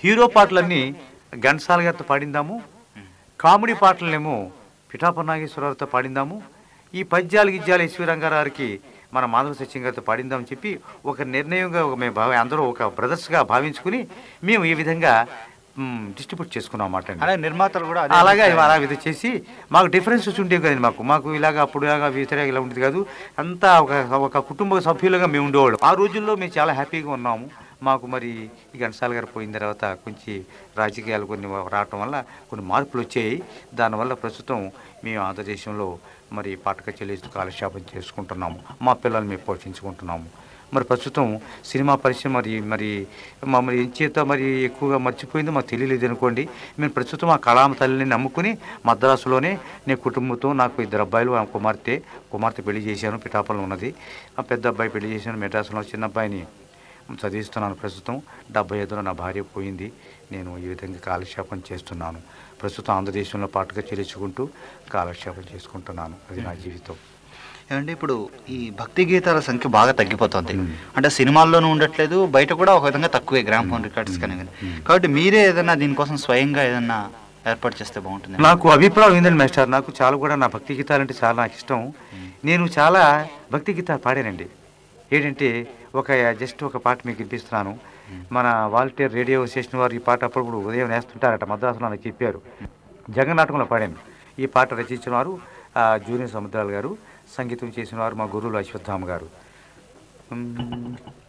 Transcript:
Hero పాటలన్నీ ఘంటసాల గారితో పాడిందాము comedy పాటలనేమో పిఠాప నాగేశ్వరరావుతో పాడిందాము ఈ పద్యాలు గిద్యాలు ఎస్వి రంగారావుకి మన మాధవ సత్యం గారితో పాడిందామని చెప్పి ఒక నిర్ణయంగా ఒక మేము భావ అందరూ ఒక బ్రదర్స్గా భావించుకుని మేము ఈ విధంగా డిస్ట్రిబ్యూట్ చేసుకున్నాం అన్నమాట అండి. అలాగే నిర్మాతలు కూడా అదే అలాగా అలా ఇది చేసి మాకు డిఫరెన్సెస్ ఉండేవి కదండి మాకు మాకు ఇలాగ అప్పుడు ఇలాగా వ్యతిరేక ఇలా ఉండేది కాదు అంతా ఒక ఒక కుటుంబ సభ్యులుగా మేము ఉండేవాళ్ళం ఆ రోజుల్లో మేము చాలా హ్యాపీగా ఉన్నాము మాకు మరి ఈ ఘంటసాల గారు పోయిన తర్వాత కొంచెం రాజకీయాలు కొన్ని రావటం వల్ల కొన్ని మార్పులు వచ్చాయి దానివల్ల ప్రస్తుతం మేము ఆంధ్రదేశంలో మరి పాటక చెల్లిస్తూ కాలక్షేపం చేసుకుంటున్నాము మా పిల్లల్ని మేము పోషించుకుంటున్నాము మరి ప్రస్తుతం సినిమా పరిశ్రమ మరి మరి మమ్మల్ని ఏం చేత మరి ఎక్కువగా మర్చిపోయిందో మాకు తెలియలేదు అనుకోండి మేము ప్రస్తుతం ఆ కళామ తల్లిని నమ్ముకుని మద్రాసులోనే నేను కుటుంబంతో నాకు ఇద్దరు అబ్బాయిలు ఆ కుమార్తె కుమార్తె పెళ్లి చేశాను పిఠాపంలో ఉన్నది ఆ పెద్ద అబ్బాయి పెళ్లి చేశాను మెడ్రాసులో చిన్న అబ్బాయిని చదివిస్తున్నాను ప్రస్తుతం డెబ్బై ఐదులో నా భార్య పోయింది నేను ఈ విధంగా కాలక్షేపం చేస్తున్నాను ప్రస్తుతం ఆంధ్రదేశంలో పాటుగా చేర్చుకుంటూ కాలక్షేపం చేసుకుంటున్నాను అది నా జీవితం ఏమంటే ఇప్పుడు ఈ భక్తి గీతాల సంఖ్య బాగా తగ్గిపోతుంది అంటే సినిమాల్లోనూ ఉండట్లేదు బయట కూడా ఒక విధంగా తక్కువే గ్రామ్ ఫోన్ రికార్డ్స్ కానీ కానీ. కాబట్టి మీరే ఏదైనా దీనికోసం స్వయంగా ఏదైనా ఏర్పాటు చేస్తే బాగుంటుంది నాకు అభిప్రాయం ఏంటండి మాస్టర్ నాకు చాలా కూడా నా భక్తి గీతాలంటే చాలా నాకు ఇష్టం నేను చాలా భక్తి గీతాలు పాడానండి ఏంటంటే ఒక జస్ట్ ఒక పాట మీకు వినిపిస్తున్నాను మన వాల్టేర్ రేడియో స్టేషన్ వారు ఈ పాట అప్పుడప్పుడు ఉదయం వేస్తుంటారట మద్రాసులో నాకు చెప్పారు జగన్నాటకంలో పాడాను ఈ పాట రచించిన వారు ఆ, జూనియర్ సముద్రాలు గారు సంగీతం చేసిన వారు మా గురువులు అశ్వత్థామ గారు ఉమ్,